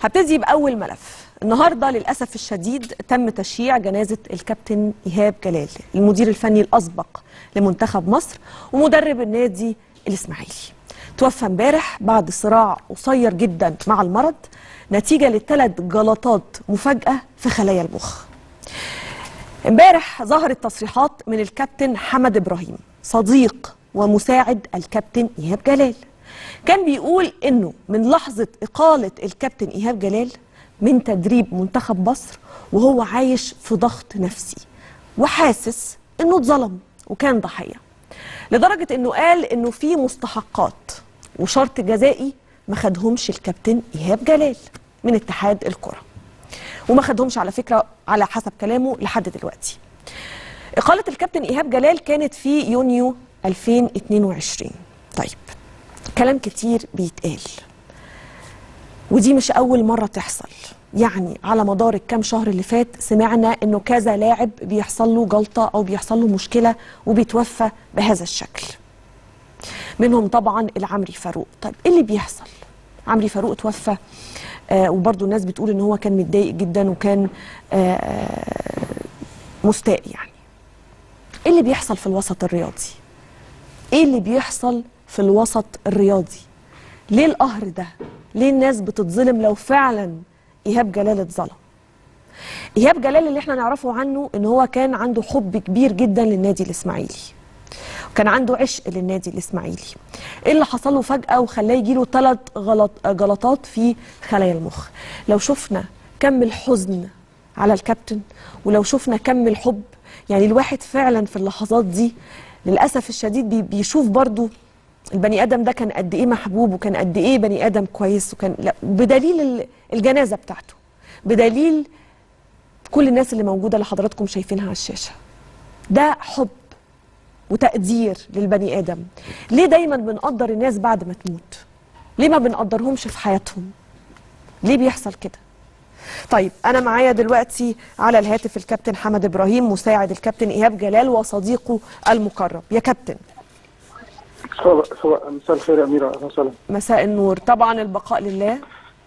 هبتدي بأول ملف النهارده للأسف الشديد تم تشييع جنازة الكابتن إيهاب جلال المدير الفني الأسبق لمنتخب مصر ومدرب النادي الإسماعيلي توفى امبارح بعد صراع قصير جدا مع المرض نتيجة لثلاث جلطات مفاجأة في خلايا المخ امبارح ظهرت تصريحات من الكابتن حمد إبراهيم صديق ومساعد الكابتن إيهاب جلال كان بيقول انه من لحظه اقاله الكابتن ايهاب جلال من تدريب منتخب مصر وهو عايش في ضغط نفسي وحاسس انه اتظلم وكان ضحيه لدرجه انه قال انه في مستحقات وشرط جزائي ما خدهمش الكابتن ايهاب جلال من اتحاد الكره وما خدهمش على فكره على حسب كلامه لحد دلوقتي اقاله الكابتن ايهاب جلال كانت في يونيو 2022 طيب كلام كتير بيتقال ودي مش أول مرة تحصل يعني على مدار الكام شهر اللي فات سمعنا انه كذا لاعب بيحصل له جلطة او بيحصل له مشكلة وبيتوفى بهذا الشكل منهم طبعا العمري فاروق طيب ايه اللي بيحصل عمري فاروق توفى آه وبرضه الناس بتقول ان هو كان متضايق جدا وكان آه آه مستاء يعني ايه اللي بيحصل في الوسط الرياضي ايه اللي بيحصل في الوسط الرياضي ليه القهر ده ليه الناس بتتظلم لو فعلا ايهاب جلال اتظلم ايهاب جلال اللي احنا نعرفه عنه ان هو كان عنده حب كبير جدا للنادي الاسماعيلي وكان عنده عشق للنادي الاسماعيلي ايه اللي حصل له فجاه وخلاه يجيله ثلاث غلط جلطات في خلايا المخ لو شفنا كم الحزن على الكابتن ولو شفنا كم الحب يعني الواحد فعلا في اللحظات دي للاسف الشديد بي بيشوف برضو البني ادم ده كان قد ايه محبوب وكان قد ايه بني ادم كويس وكان لا بدليل الجنازه بتاعته بدليل كل الناس اللي موجوده اللي حضراتكم شايفينها على الشاشه ده حب وتقدير للبني ادم ليه دايما بنقدر الناس بعد ما تموت ليه ما بنقدرهمش في حياتهم ليه بيحصل كده طيب انا معايا دلوقتي على الهاتف الكابتن حمد ابراهيم مساعد الكابتن ايهاب جلال وصديقه المقرب يا كابتن سواء سواء مساء الخير يا اميره اهلا وسهلا مساء النور طبعا البقاء لله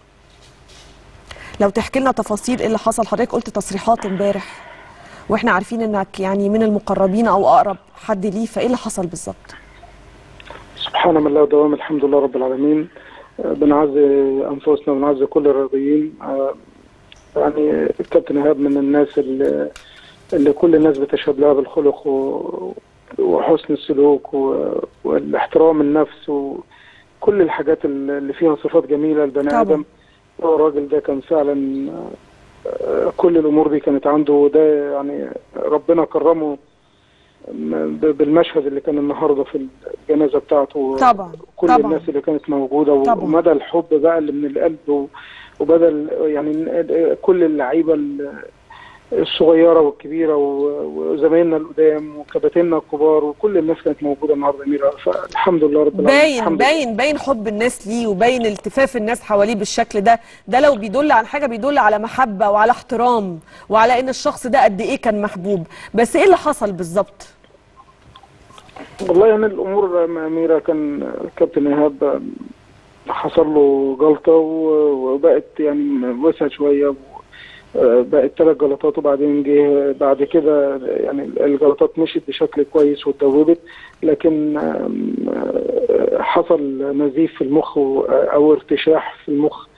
لو تحكي لنا تفاصيل ايه اللي حصل حضرتك قلت تصريحات امبارح واحنا عارفين انك يعني من المقربين او اقرب حد ليه فايه اللي حصل بالظبط سبحان من الله ودوام الحمد لله رب العالمين بنعزي انفسنا وبنعزي كل الرياضيين يعني الكابتن ايهاب من الناس اللي, اللي كل الناس بتشهد لها بالخلق و... وحسن السلوك و... والاحترام النفس وكل الحاجات اللي فيها صفات جميله لبني ادم هو الراجل ده كان فعلا كل الامور دي كانت عنده وده يعني ربنا كرمه بالمشهد اللي كان النهارده في الجنازه بتاعته طبعا كل طبعا. الناس اللي كانت موجوده طبعا. ومدى الحب بقى اللي من القلب وبدل يعني كل اللعيبه الصغيره والكبيره وزمايلنا القدام وكباتننا الكبار وكل الناس كانت موجوده النهارده اميره فالحمد لله رب العالمين باين باين باين حب الناس ليه وباين التفاف الناس حواليه بالشكل ده ده لو بيدل عن حاجه بيدل على محبه وعلى احترام وعلى ان الشخص ده قد ايه كان محبوب بس ايه اللي حصل بالظبط والله يعني الامور اميره كان الكابتن ايهاب حصل له جلطه وبقت يعني وسعت شويه بقت ثلاث جلطات وبعدين جه بعد كده يعني الجلطات مشيت بشكل كويس واتدوبت لكن حصل نزيف في المخ او ارتشاح في المخ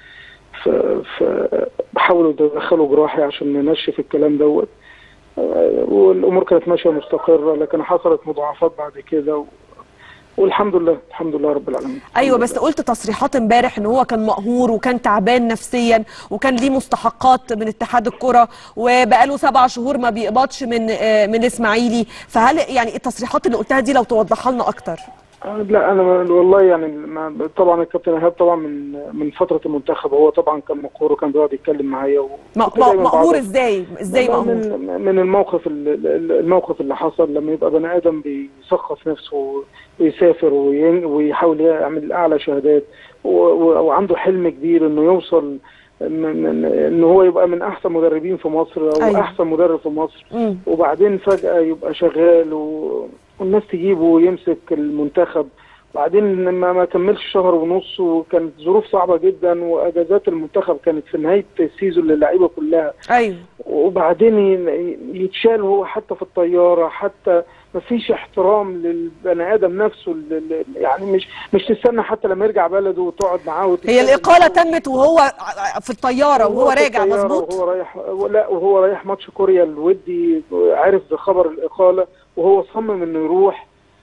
فحاولوا يدخلوا جراحي عشان ننشف الكلام دوت والامور كانت ماشيه مستقره لكن حصلت مضاعفات بعد كده و... والحمد لله الحمد لله رب العالمين ايوه بس قلت تصريحات امبارح ان هو كان مقهور وكان تعبان نفسيا وكان ليه مستحقات من اتحاد الكره وبقاله سبع شهور ما بيقبضش من من اسماعيلي فهل يعني التصريحات اللي قلتها دي لو توضحها لنا اكتر لا انا والله يعني ما طبعا الكابتن ايهاب طبعا من من فتره المنتخب هو طبعا كان مقهور وكان بيقعد يتكلم معايا مقهور ازاي ازاي مقهور من, من الموقف الموقف اللي حصل لما يبقى بني ادم بيثقف نفسه ويسافر ويحاول يعمل اعلى شهادات وعنده حلم كبير انه يوصل ان هو يبقى من احسن مدربين في مصر او أيوة. احسن مدرب في مصر م. وبعدين فجاه يبقى شغال و... والناس تجيبه ويمسك المنتخب بعدين ما ما كملش شهر ونص وكانت ظروف صعبه جدا واجازات المنتخب كانت في نهايه السيزون للعيبه كلها ايوه وبعدين ي- يتشال هو حتى في الطياره حتى ما فيش احترام للبني ادم نفسه ل- ل- يعني مش مش تستنى حتى لما يرجع بلده وتقعد معاه هي وتتكلم الاقاله معاه. تمت وهو في الطياره وهو في راجع الطيارة مظبوط وهو رايح لا وهو رايح ماتش كوريا الودي عرف بخبر الاقاله وهو صمم انه يروح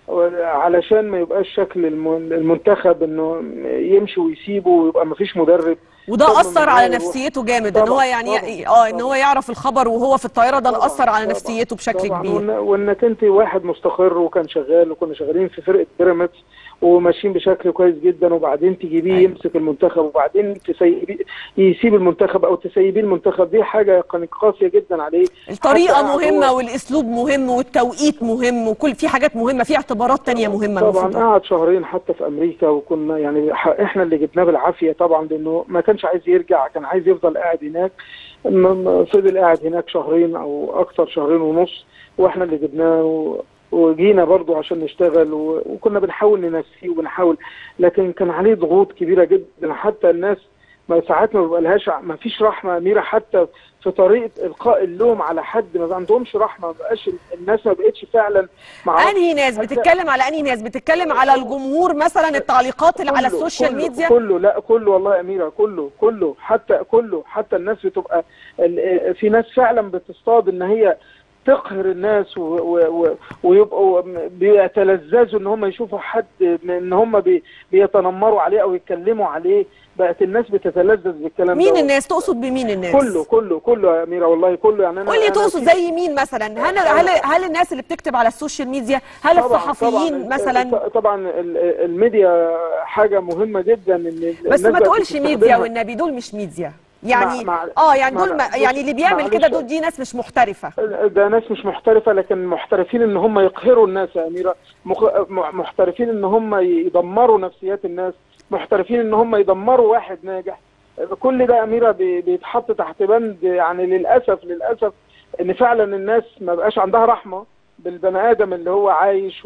علشان ما يبقاش شكل الم- المنتخب انه يمشي ويسيبه ويبقى ما فيش مدرب وده طبعاً اثر إن على هو يروح. نفسيته جامد ان طبعاً، هو يعني طبعاً، اه ان هو يعرف الخبر وهو في الطياره ده اللي طبعاً، اثر على طبعاً، نفسيته بشكل طبعاً. كبير وإن- وانك انت واحد مستقر وكان شغال وكنا شغالين في فرقه بيراميدز وماشيين بشكل كويس جدا وبعدين تجيبيه أيوة. يمسك المنتخب وبعدين تسيبيه يسيب المنتخب او تسيبيه المنتخب دي حاجه كانت قاسيه جدا عليه الطريقه حتى مهمه هو- والاسلوب مهم والتوقيت مهم وكل في حاجات مهمه في اعتبارات تانية مهمه طبعا المفروض قعد شهرين حتى في امريكا وكنا يعني ح- احنا اللي جبناه بالعافيه طبعا لانه ما كانش عايز يرجع كان عايز يفضل قاعد هناك م- م- فضل قاعد هناك شهرين او اكثر شهرين ونص واحنا اللي جبناه و- وجينا برضو عشان نشتغل و- وكنا بنحاول ننسيه وبنحاول لكن كان عليه ضغوط كبيره جدا حتى الناس ما ساعات ما بيبقى لهاش ما فيش رحمه اميره حتى في طريقه القاء اللوم على حد ما عندهمش رحمه ما بقاش الناس ما بقتش فعلا مع انهي ناس بتتكلم على انهي ناس بتتكلم على الجمهور مثلا التعليقات اللي على كله- السوشيال كله- ميديا كله لا كله والله يا اميره كله كله حتى كله حتى الناس بتبقى ال- في ناس فعلا بتصطاد ان هي تقهر الناس و و و ويبقوا بيتلذذوا ان هم يشوفوا حد ان هم بي بيتنمروا عليه او يتكلموا عليه بقت الناس بتتلذذ بالكلام مين ده الناس تقصد بمين الناس كله كله كله يا اميره والله كله يعني انا قول لي أنا تقصد في- زي مين مثلا هل هل هل الناس اللي بتكتب على السوشيال ميديا هل طبعاً- الصحفيين طبعاً مثلا طبعا ال- الميديا حاجه مهمه جدا ان بس الناس ما بقت تقولش ميديا بتستخدمها. والنبي دول مش ميديا يعني مع- مع- اه يعني مع- دول ما بص، يعني اللي بيعمل معلش. كده دول دي ناس مش محترفه ده ناس مش محترفه لكن محترفين ان هم يقهروا الناس يا اميره مخ... م- محترفين ان هم يدمروا نفسيات الناس محترفين ان هم يدمروا واحد ناجح كل ده يا اميره بي- بيتحط تحت بند يعني للاسف للاسف ان فعلا الناس ما بقاش عندها رحمه بالبني ادم اللي هو عايش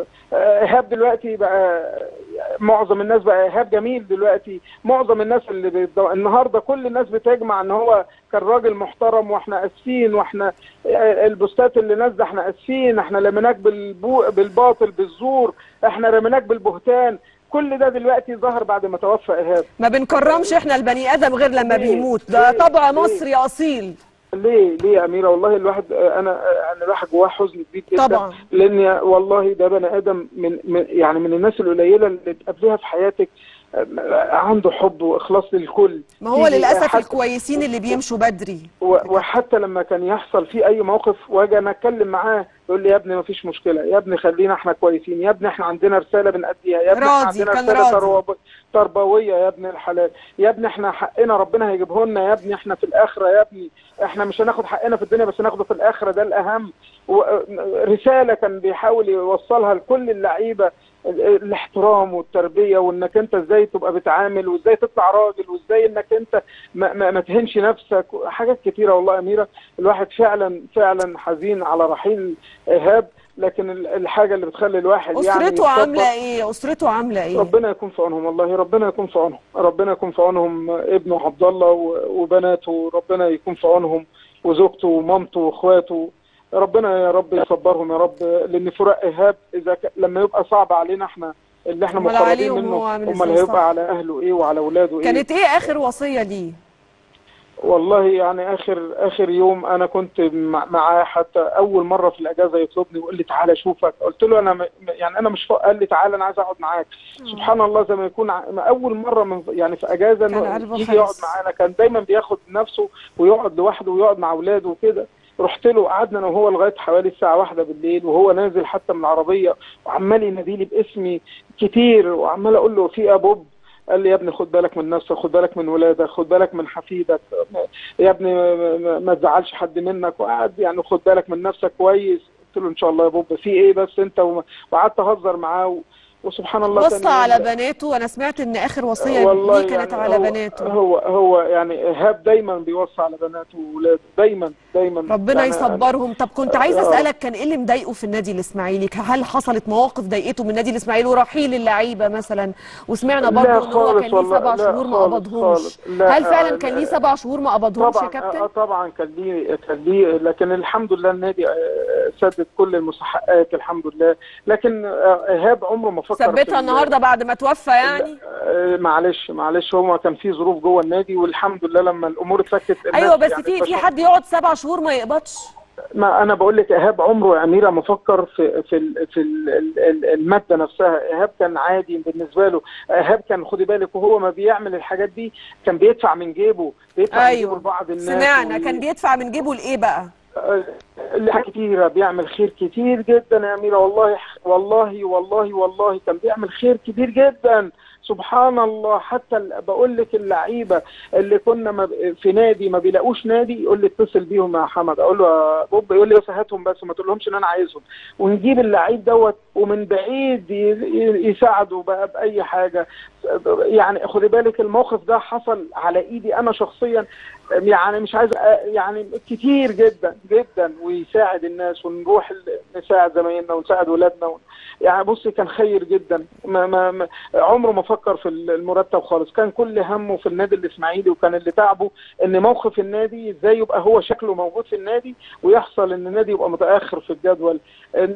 وايهاب دلوقتي بقى معظم الناس بقى ايهاب جميل دلوقتي معظم الناس اللي بيبدأ النهارده كل الناس بتجمع ان هو كان راجل محترم واحنا اسفين واحنا البوستات اللي نازله احنا اسفين احنا رميناك بالبو بالباطل بالزور احنا رميناك بالبهتان كل ده دلوقتي ظهر بعد ما توفى ايهاب ما بنكرمش احنا البني ادم غير لما ليه؟ بيموت ده ليه؟ طبع ليه؟ مصري اصيل ليه ليه يا اميره والله الواحد انا انا الواحد جواه حزن كبير جدا طبعا. لان والله ده بني ادم من, من يعني من الناس القليله اللي تقابليها في حياتك عنده حب واخلاص للكل ما هو تيجي للاسف حتى- الكويسين اللي بيمشوا بدري و- وحتى لما كان يحصل فيه اي موقف واجي انا اتكلم معاه يقول لي يا ابني ما فيش مشكله يا ابني خلينا احنا كويسين يا ابني احنا عندنا رساله بنأديها يا ابني احنا راضي، عندنا كان رساله راضي. تربو- تربويه يا ابن الحلال يا ابني احنا حقنا ربنا هيجيبه لنا يا ابني احنا في الاخره يا ابني احنا مش هناخد حقنا في الدنيا بس ناخده في الاخره ده الاهم و- رساله كان بيحاول يوصلها لكل اللعيبه ال- الاحترام والتربيه وانك انت ازاي تبقى بتعامل وازاي تطلع راجل وازاي انك انت ما, ما, ما تهنش نفسك حاجات كتيره والله يا اميره الواحد فعلا فعلا حزين على رحيل ايهاب لكن ال- الحاجه اللي بتخلي الواحد يعني اسرته يتصبر- عامله ايه اسرته عامله ايه ربنا يكون في عونهم والله ربنا يكون في عونهم ربنا يكون في عونهم ابنه عبد الله و- وبناته ربنا يكون في عونهم وزوجته ومامته واخواته ربنا يا رب يصبرهم يا رب لان فراق ايهاب اذا ك... لما يبقى صعب علينا احنا اللي احنا أمال مقربين عليهم منه هو عامل امال إزاي صح؟ هيبقى على اهله ايه وعلى اولاده ايه كانت ايه اخر وصيه ليه والله يعني اخر اخر يوم انا كنت مع- معاه حتى اول مره في الاجازه يطلبني ويقول لي تعالى اشوفك قلت له انا م- يعني انا مش فوق قال لي تعالى انا عايز اقعد معاك سبحان الله زي ما يكون ع- اول مره من يعني في اجازه كان انه قلبه يجي يقعد حاسس. معانا كان دايما بياخد نفسه ويقعد لوحده ويقعد مع اولاده وكده رحت له قعدنا انا وهو لغايه حوالي الساعه واحدة بالليل وهو نازل حتى من العربيه وعمال يناديلي باسمي كتير وعمال اقول له في يا بوب قال لي يا ابني خد بالك من نفسك خد بالك من ولادك خد بالك من حفيدك يا ابني ما- ما- ما تزعلش حد منك وقعد يعني خد بالك من نفسك كويس قلت له ان شاء الله يا بوب في ايه بس انت وما- وقعدت اهزر معاه و- وسبحان الله وصى تاني على يوم- بناته وانا سمعت ان اخر وصيه والله ليه كانت يعني على هو بناته هو هو يعني ايهاب دايما بيوصي على بناته وولاده دايما دايما ربنا يعني يصبرهم طب كنت عايزه آه. اسالك كان ايه اللي مضايقه في النادي الاسماعيلي هل حصلت مواقف ضايقته من النادي الاسماعيلي ورحيل اللعيبه مثلا وسمعنا لا برضه ان هو خالص كان ليه والله، سبع لا شهور ما خالص، قبضهمش خالص. لا، هل فعلا آه، كان لا. ليه سبع شهور ما قبضهمش يا طبعا كابتن آه، طبعا كان ليه كان ليه لكن الحمد لله النادي آه، سدد كل المستحقات الحمد لله لكن آه، ايهاب عمره ما فكر في ثبتها ال- النهارده بعد ما توفى يعني آه، معلش معلش هو كان في ظروف جوه النادي والحمد لله لما الامور اتفكت الناس ايوه بس يعني في في اكتشفوا- حد يقعد سبع شهور ما يقبضش ما انا بقول لك ايهاب عمره يا اميره ما فكر في في ال في ال ال الماده نفسها ايهاب كان عادي بالنسبه له ايهاب كان خدي بالك وهو ما بيعمل الحاجات دي كان بيدفع من جيبه بيدفع من جيبه ايوه لبعض الناس سمعنا وي- كان بيدفع من جيبه لايه بقى اللي كتيرة بيعمل خير كتير جدا يا أميرة والله والله والله والله كان بيعمل خير كتير جدا سبحان الله حتى ال- بقول لك اللعيبة اللي كنا ما ب- في نادي ما بيلاقوش نادي يقول لي اتصل بيهم يا حمد أقول له يا بوب يقول لي بس هاتهم بس ما تقولهمش إن أنا عايزهم ونجيب اللعيب دوت ومن بعيد ي- ي- يساعده بقى بأي حاجة يعني خدي بالك الموقف ده حصل على إيدي أنا شخصيا يعني مش عايز أ- يعني كتير جدا جدا ويساعد الناس ونروح ال- نساعد زمايلنا ونساعد ولادنا ون... يعني بصي كان خير جدا ما ما ما عمره ما فكر في المرتب خالص كان كل همه في النادي الاسماعيلي وكان اللي تعبه ان موقف النادي ازاي يبقى هو شكله موجود في النادي ويحصل ان النادي يبقى متاخر في الجدول إن-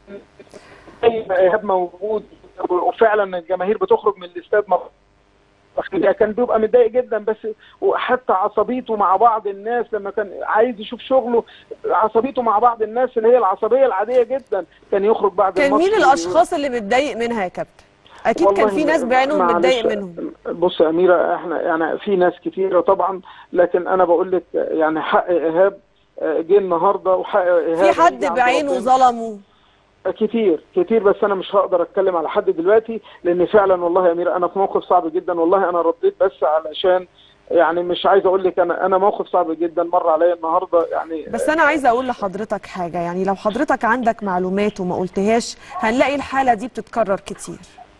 زي ما ايهاب موجود وفعلا الجماهير بتخرج من الاستاد م- كان بيبقى متضايق جدا بس وحتى عصبيته مع بعض الناس لما كان عايز يشوف شغله عصبيته مع بعض الناس اللي هي العصبيه العاديه جدا كان يخرج بعد كان الماتش مين ويقول- الاشخاص اللي متضايق منها يا كابتن اكيد كان والله في ناس بعينهم معلش، متضايق منهم بص يا اميره احنا يعني في ناس كتيره طبعا لكن انا بقول لك يعني حق ايهاب آه، جه النهارده وحق ايهاب في حد هيجي عند بعينه ربنا. ظلمه كتير كتير بس انا مش هقدر اتكلم على حد دلوقتي لان فعلا والله يا اميره انا في موقف صعب جدا والله انا رديت بس علشان يعني مش عايز اقول لك انا انا موقف صعب جدا مر عليا النهارده يعني بس انا عايزه اقول لحضرتك حاجه يعني لو حضرتك عندك معلومات وما قلتهاش هنلاقي الحاله دي بتتكرر كتير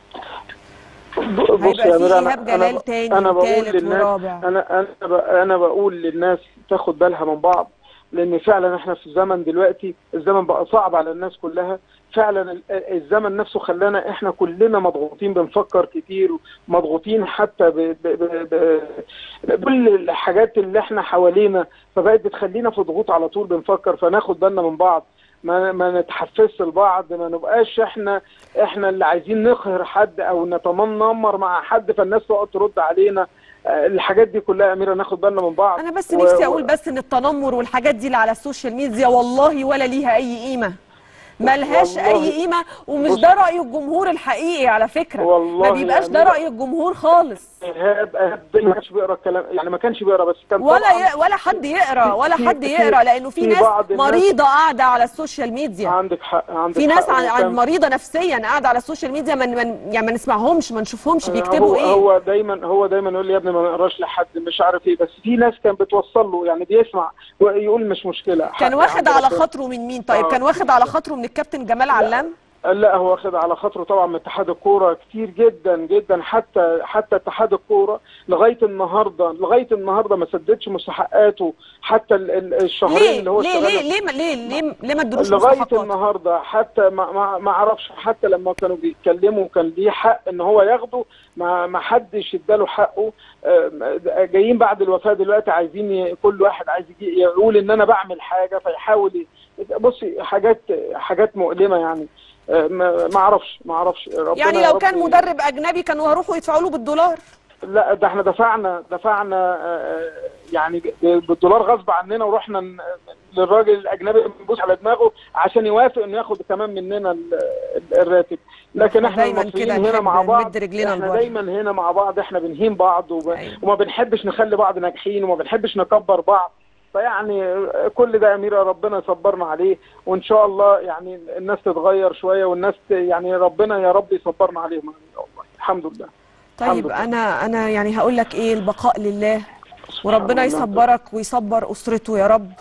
بص هيبقى يا في أميرة، إيهاب جلال ب- تاني أنا بقول وتالت للناس ورابع. أنا أنا ب- أنا بقول للناس تاخد بالها من بعض لأن فعلا إحنا في زمن دلوقتي الزمن بقى صعب على الناس كلها فعلا ال- الزمن نفسه خلانا إحنا كلنا مضغوطين بنفكر كتير مضغوطين حتى ب ب ب ب بكل الحاجات اللي إحنا حوالينا فبقت بتخلينا في ضغوط على طول بنفكر فناخد بالنا من بعض ما ما نتحفزش لبعض ما نبقاش احنا احنا اللي عايزين نقهر حد او نتنمر مع حد فالناس تقعد ترد علينا آه، الحاجات دي كلها يا اميره ناخد بالنا من بعض انا بس و- نفسي و- اقول بس ان التنمر والحاجات دي اللي على السوشيال ميديا والله ولا ليها اي قيمه ملهاش والله. اي قيمه ومش بص- ده راي الجمهور الحقيقي على فكره والله ما يا بيبقاش ده أميرة. راي الجمهور خالص ايهاب ايهاب ما كانش بيقرا الكلام يعني ما كانش بيقرا بس كان ولا طبعاً ي... ولا حد يقرا ولا في- حد في- يقرا لانه في في ناس بعض الناس- مريضه قاعده على السوشيال ميديا عندك حق عندك في ناس حق عن, عن وكان- مريضه نفسيا قاعده على السوشيال ميديا من, من يعني ما نسمعهمش ما نشوفهمش بيكتبوا هو ايه هو دايما هو دايما يقول لي يا ابني ما نقراش لحد مش عارف ايه بس في ناس كان بتوصل له يعني بيسمع ويقول مش مشكله كان حق واخد عند على ربنا. خاطره من مين طيب آه. كان واخد على خاطره من الكابتن جمال علام لا هو واخد على خاطره طبعا من اتحاد الكوره كتير جدا جدا حتى حتى اتحاد الكوره لغايه النهارده لغايه النهارده ما سددش مستحقاته حتى ال- ال- الشهرين ليه اللي هو ليه اشتغلهم. ليه ليه ما- ليه ليه ليه ما ادلوش لغايه مستحقات النهارده حتى ما ما ما اعرفش حتى لما كانوا بيتكلموا كان ليه حق ان هو ياخده ما ما حدش اداله حقه آم، جايين بعد الوفاه دلوقتي عايزين ي- كل واحد عايز يجي يقول ان انا بعمل حاجه فيحاول ي- بصي حاجات حاجات مؤلمه يعني آه، ما ما اعرفش ما اعرفش ربنا يعني يا لو رب كان مدرب اجنبي كانوا هيروحوا يدفعوا له بالدولار لا ده احنا دفعنا دفعنا آه، يعني ب- بالدولار غصب عننا ورحنا ن- للراجل الاجنبي نبوس على دماغه عشان يوافق انه ياخد كمان مننا ال- ال- الراتب لكن إحنا احنا دايماً المصريين كده هنا نحب مع بعض نمد رجلينا احنا لبره. دايما هنا مع بعض احنا بنهين بعض وب... أيوة. وما بنحبش نخلي بعض ناجحين وما بنحبش نكبر بعض فيعني كل ده يا اميره ربنا يصبرنا عليه وان شاء الله يعني الناس تتغير شويه والناس ت- يعني ربنا يا رب يصبرنا عليهم يا أميرة والله الحمد لله طيب الحمد لله. انا انا يعني هقول لك ايه البقاء لله سبحان وربنا الله. يصبرك ويصبر اسرته يا رب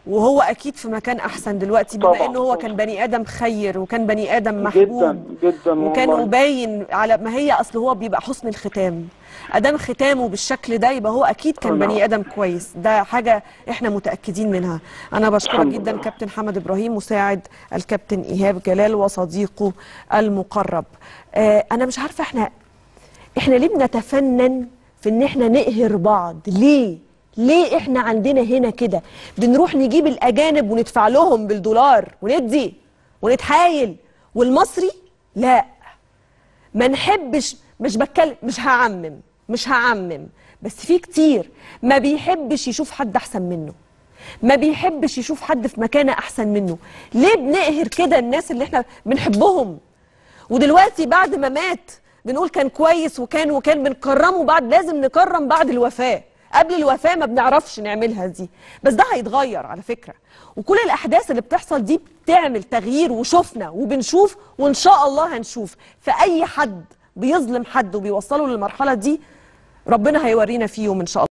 وهو اكيد في مكان احسن دلوقتي بما طبعاً، انه هو طبعاً. كان بني ادم خير وكان بني ادم محبوب جدا جدا وكان والله. باين على ما هي اصل هو بيبقى حسن الختام ادام ختامه بالشكل ده يبقى هو اكيد كان نعم. بني ادم كويس ده حاجه احنا متاكدين منها انا بشكرك الحمد جدا لله. كابتن حمد ابراهيم مساعد الكابتن ايهاب جلال وصديقه المقرب آه انا مش عارفه احنا احنا ليه بنتفنن في ان احنا نقهر بعض ليه ليه احنا عندنا هنا كده بنروح نجيب الاجانب وندفع لهم بالدولار وندي ونتحايل والمصري لا ما نحبش مش بتكلم مش هعمم مش هعمم بس في كتير ما بيحبش يشوف حد احسن منه ما بيحبش يشوف حد في مكانه احسن منه ليه بنقهر كده الناس اللي احنا بنحبهم ودلوقتي بعد ما مات بنقول كان كويس وكان وكان بنكرمه بعد لازم نكرم بعد الوفاة قبل الوفاة ما بنعرفش نعملها دي بس ده هيتغير على فكرة وكل الأحداث اللي بتحصل دي بتعمل تغيير وشفنا وبنشوف وإن شاء الله هنشوف فأي حد بيظلم حد وبيوصله للمرحلة دي ربنا هيورينا فيهم إن شاء الله